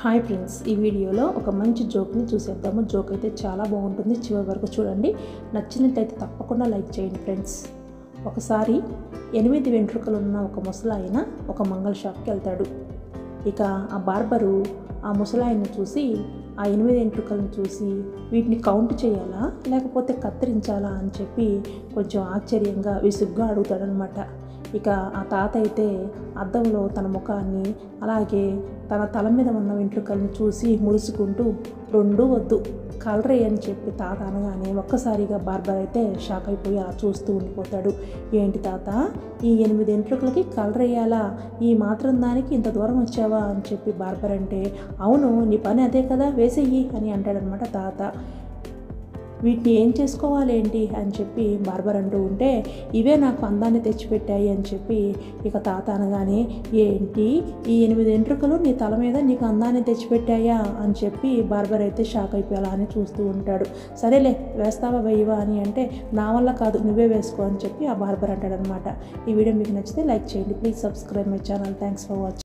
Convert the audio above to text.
hi friends ఈ వీడియోలో ఒక మంచి జోక్ని చూసేద్దాము జోక్ అయితే చాలా బాగుంటుంది చివరి వరకు చూడండి నచ్చినట్టయితే తప్పకుండా లైక్ చేయండి ఫ్రెండ్స్ ఒకసారి ఎనిమిది వెంట్రుకలు ఉన్న ఒక ముసలాయన ఒక మంగళ షాప్కి వెళ్తాడు ఇక ఆ బార్బరు ఆ ముసలాయన్ని చూసి ఆ ఎనిమిది వెంట్రుకలను చూసి వీటిని కౌంట్ చేయాలా లేకపోతే కత్తిరించాలా అని చెప్పి కొంచెం ఆశ్చర్యంగా విసుగ్గా అడుగుతాడనమాట ఇక ఆ తాత అయితే అద్దంలో తన ముఖాన్ని అలాగే తన తల మీద ఉన్న వెంట్రుకల్ని చూసి మురుసుకుంటూ రెండు వద్దు కలరే అని చెప్పి తాత అనగానే ఒక్కసారిగా బార్బర్ అయితే షాక్ అయిపోయి అలా చూస్తూ ఉండిపోతాడు ఏంటి తాత ఈ ఎనిమిది వెంట్రుకలకి కలర్ వేయాలా ఈ మాత్రం దానికి ఇంత దూరం వచ్చావా అని చెప్పి బార్బర్ అంటే అవును నీ పని అదే కదా వేసేయి అని అంటాడనమాట తాత వీటిని ఏం చేసుకోవాలి ఏంటి అని చెప్పి బార్బర్ అంటూ ఉంటే ఇవే నాకు అందాన్ని తెచ్చిపెట్టాయి అని చెప్పి ఇక తాత అనగానే ఏంటి ఈ ఎనిమిది వెంట్రుకలు నీ తల మీద నీకు అందాన్ని తెచ్చిపెట్టాయా అని చెప్పి బార్బర్ అయితే షాక్ అయిపోయేలా అని చూస్తూ ఉంటాడు సరేలే వేస్తావా వేయవా అని అంటే నా వల్ల కాదు నువ్వే వేసుకో అని చెప్పి ఆ బార్బర్ అంటాడనమాట ఈ వీడియో మీకు నచ్చితే లైక్ చేయండి please subscribe my channel thanks for watching